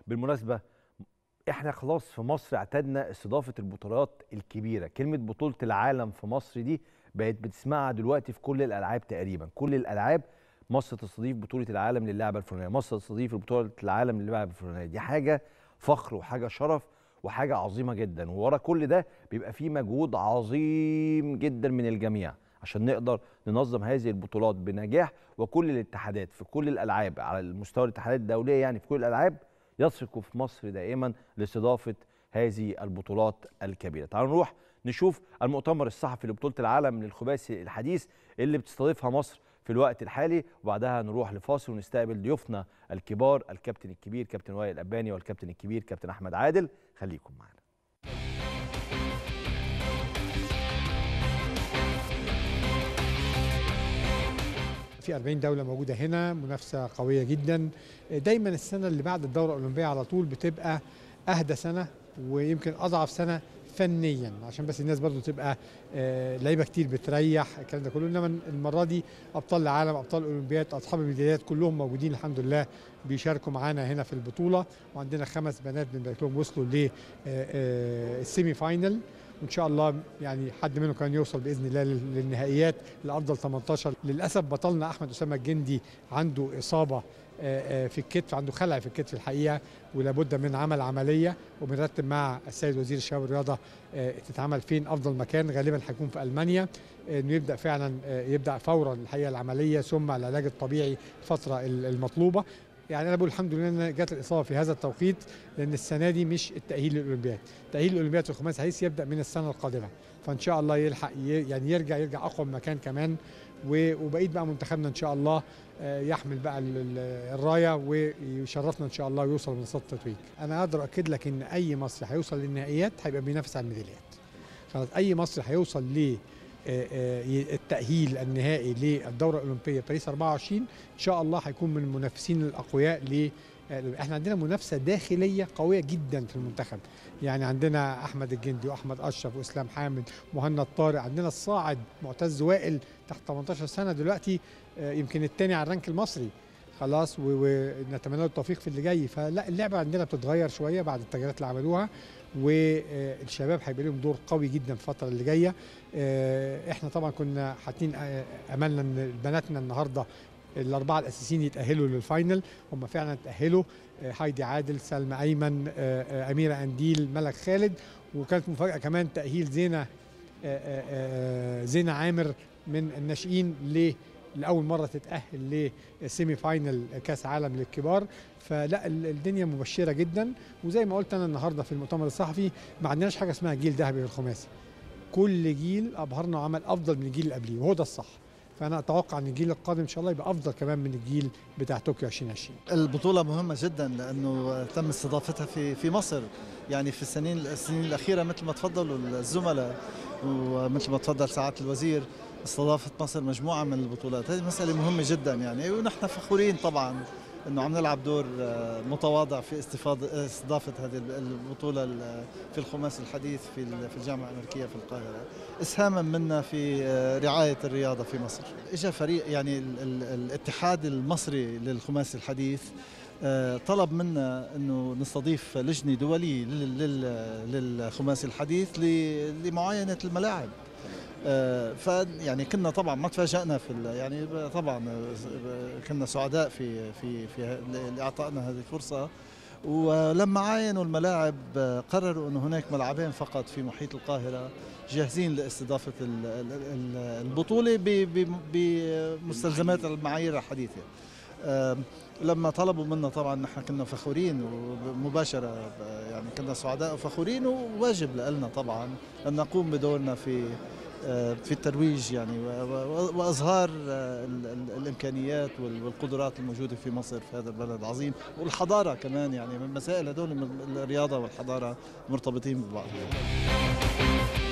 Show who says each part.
Speaker 1: بالمناسبه احنا خلاص في مصر اعتدنا استضافه البطولات الكبيره كلمه بطوله العالم في مصر دي بقت بتسمعها دلوقتي في كل الالعاب تقريبا كل الالعاب مصر تستضيف بطوله العالم للعبه الفلانيه مصر تستضيف بطوله العالم للعبه الفلانيه دي حاجه فخر وحاجه شرف وحاجه عظيمه جدا وورا كل ده بيبقى فيه مجهود عظيم جدا من الجميع عشان نقدر ننظم هذه البطولات بنجاح وكل الاتحادات في كل الالعاب على المستوى الاتحادات الدوليه يعني في كل الالعاب يثقوا في مصر دائما لاستضافه هذه البطولات الكبيره. تعالوا نروح نشوف المؤتمر الصحفي لبطوله العالم للخماسي الحديث اللي بتستضيفها مصر في الوقت الحالي وبعدها نروح لفاصل ونستقبل ضيوفنا الكبار الكابتن الكبير كابتن وائل الاباني والكابتن الكبير كابتن احمد عادل خليكم معنا.
Speaker 2: في 40 دوله موجوده هنا منافسه قويه جدا دايما السنه اللي بعد الدوره الاولمبيه على طول بتبقى اهدى سنه ويمكن اضعف سنه فنيا عشان بس الناس برضو تبقى آه، لعيبه كتير بتريح الكلام ده كله انما المره دي ابطال العالم ابطال الاولمبياد اصحاب الميداليات كلهم موجودين الحمد لله بيشاركوا معانا هنا في البطوله وعندنا خمس بنات بنبارك لهم وصلوا للسيمي فاينل وان شاء الله يعني حد منهم كان يوصل باذن الله لل- للنهائيات لافضل 18 للاسف بطلنا احمد اسامه الجندي عنده اصابه آه، آه، في الكتف عنده خلع في الكتف الحقيقه ولابد من عمل عمليه وبنرتب مع السيد وزير الشباب والرياضه آه، تتعمل فين افضل مكان غالبا هيكون في المانيا آه، انه يبدا فعلا آه، يبدا فورا الحقيقه العمليه ثم العلاج الطبيعي الفتره ال- المطلوبه يعني انا بقول الحمد لله ان جت الاصابه في هذا التوقيت لان السنه دي مش التاهيل للاولمبياد تاهيل الاولمبياد في الخماسي الحديث يبدا من السنه القادمه فان شاء الله يلحق ي- يعني يرجع يرجع اقوى من مكان كمان و- وبقيت بقى منتخبنا ان شاء الله آه، يحمل بقى ال- ال- الرايه ويشرفنا ان شاء الله ويوصل لمنصات التتويج انا اقدر اكد لك ان اي مصري هيوصل للنهائيات هيبقى بينافس على الميداليات خلاص اي مصري هيوصل ل آه، آه، التأهيل النهائي للدورة الأولمبية باريس 24 إن شاء الله هيكون من المنافسين الأقوياء ل آه، احنا عندنا منافسة داخلية قوية جدا في المنتخب يعني عندنا أحمد الجندي وأحمد أشرف وإسلام حامد مهند طارق عندنا الصاعد معتز وائل تحت 18 سنة دلوقتي آه، يمكن الثاني على الرانك المصري خلاص و- ونتمنى له التوفيق في اللي جاي فلا اللعبة عندنا بتتغير شوية بعد التغييرات اللي عملوها والشباب هيبقى لهم دور قوي جدا في الفترة اللي جاية آه، احنا طبعا كنا حاطين آه، املنا ان بناتنا النهارده الاربعه الاساسيين يتاهلوا للفاينل هم فعلا تاهلوا آه، هايدي عادل سلمى ايمن آه، آه، اميره انديل ملك خالد وكانت مفاجاه كمان تاهيل زينه آه، آه، آه، زينه عامر من الناشئين ل لاول مره تتاهل لسيمي فاينل كاس عالم للكبار فلا ال- الدنيا مبشره جدا وزي ما قلت انا النهارده في المؤتمر الصحفي ما عندناش حاجه اسمها جيل ذهبي في الخماسي كل جيل ابهرنا وعمل افضل من الجيل اللي قبليه وهو ده الصح فانا اتوقع ان الجيل القادم ان شاء الله يبقى افضل كمان من الجيل بتاع طوكيو 2020
Speaker 3: البطولة مهمة جدا لأنه تم استضافتها في في مصر يعني في السنين السنين الأخيرة مثل ما تفضلوا الزملاء ومثل ما تفضل سعادة الوزير استضافت مصر مجموعة من البطولات هذه مسألة مهمة جدا يعني ونحن فخورين طبعا انه عم نلعب دور آه، متواضع في استفاضة استضافة هذه البطولة ال- في الخماسي الحديث في ال- في الجامعة الأمريكية في القاهرة اسهاما منا في آه، رعاية الرياضة في مصر اجى فريق يعني ال- ال- الاتحاد المصري للخماسي الحديث آه، طلب منا انه نستضيف لجنه دوليه لل- لل- للخماسي الحديث ل- لمعاينه الملاعب آه، ف يعني كنا طبعا ما تفاجئنا في ال- يعني ب- طبعا آه، كنا سعداء في في في لاعطائنا هذه الفرصه ولما عاينوا الملاعب آه، قرروا انه هناك ملعبين فقط في محيط القاهره جاهزين لاستضافه ال- ال- ال- البطوله ب- ب- بمستلزمات المعايير الحديثه آم، لما طلبوا منا طبعا نحن كنا فخورين ومباشرة يعني كنا سعداء وفخورين وواجب لنا طبعا أن نقوم بدورنا في آه، في الترويج يعني و- و- واظهار آه، ال- ال- الامكانيات وال- والقدرات الموجوده في مصر في هذا البلد العظيم والحضاره كمان يعني من مسائل هدول من الرياضه والحضاره مرتبطين ببعض